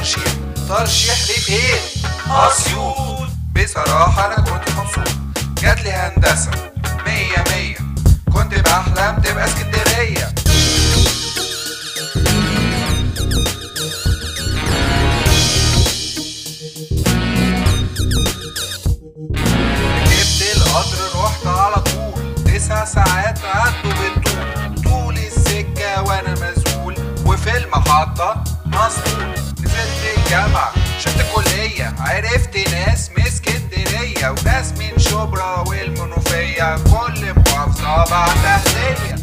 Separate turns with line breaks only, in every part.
ترشيح ترشيح لفين؟ اسيوط بصراحة أنا كنت مبسوط جاتلي هندسة مية مية كنت بحلم تبقى اسكندرية ركبت القطر رحت على طول تسع ساعات عدوا بالطول طول السكة وانا مذهول وفي المحطة مسطول نزلت الجامعة شفت كلية عرفت ناس من اسكندرية وناس من شبرا والمنوفية كل محافظة بعتها هدية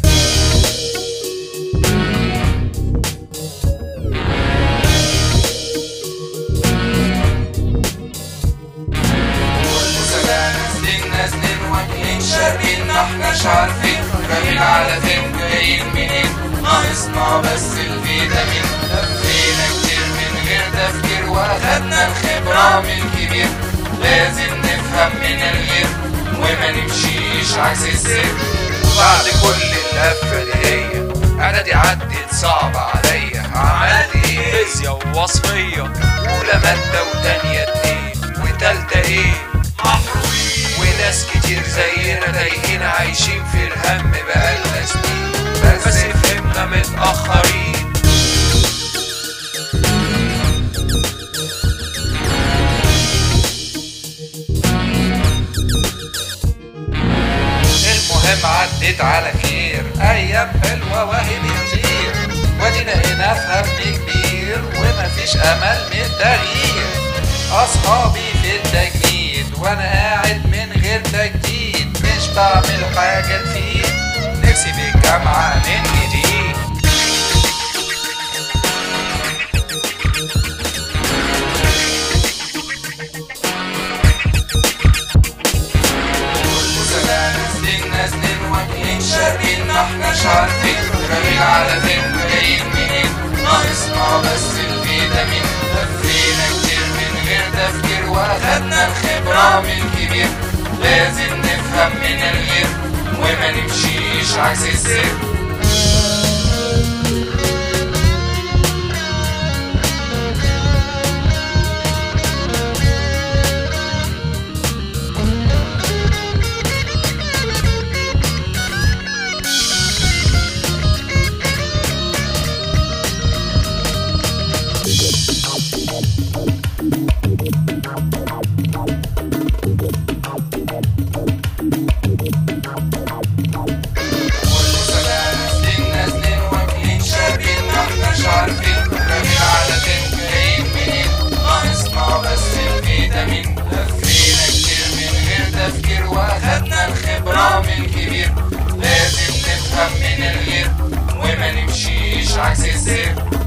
سلام نازلين نازلين واكلين شاربين ما احناش عارفين رايحين على فين جايين منين ناقصنا بس الفيتامين لفينا كتير من غير تفكير واخدنا الخبرة من كبير لازم نفهم من الغير وما نمشيش عكس السير
بعد كل اللفة دي هي أنا دي عدت صعبة عليا عملت إيه؟
فيزياء ووصفية
أولى مادة وتانية اتنين وتالتة إيه؟ محروقين وناس كتير زينا تايهين عايشين في الهم بقالنا سنين بس, بس فهمنا متأخرين المهم عدت على خير ايام حلوه وهي بتطير وادينا هنا في هم كبير ومفيش امل من التغيير اصحابي في التجنيد وانا قاعد من غير تجديد مش بعمل حاجه تفيد نفسي في الجامعه من جديد
سلام نازلين نازلين واكلين شاربين ما احناش عارفين رايحين على فين جايين منين ناقصنا بس الفيتامين لفينا كتير من غير تفكير واخدنا الخبرة من كبير لازم نفهم من الغير وما نمشيش عكس السير كل سنة نازلين نازلين واكلين شاربين ما احناش عارفين رايحين على فين جايين منين ناقصنا بس الفيتامين لفينا كتير من غير تفكير واخدنا الخبرة من كبير لازم نفهم من الغير وما نمشيش عكس السير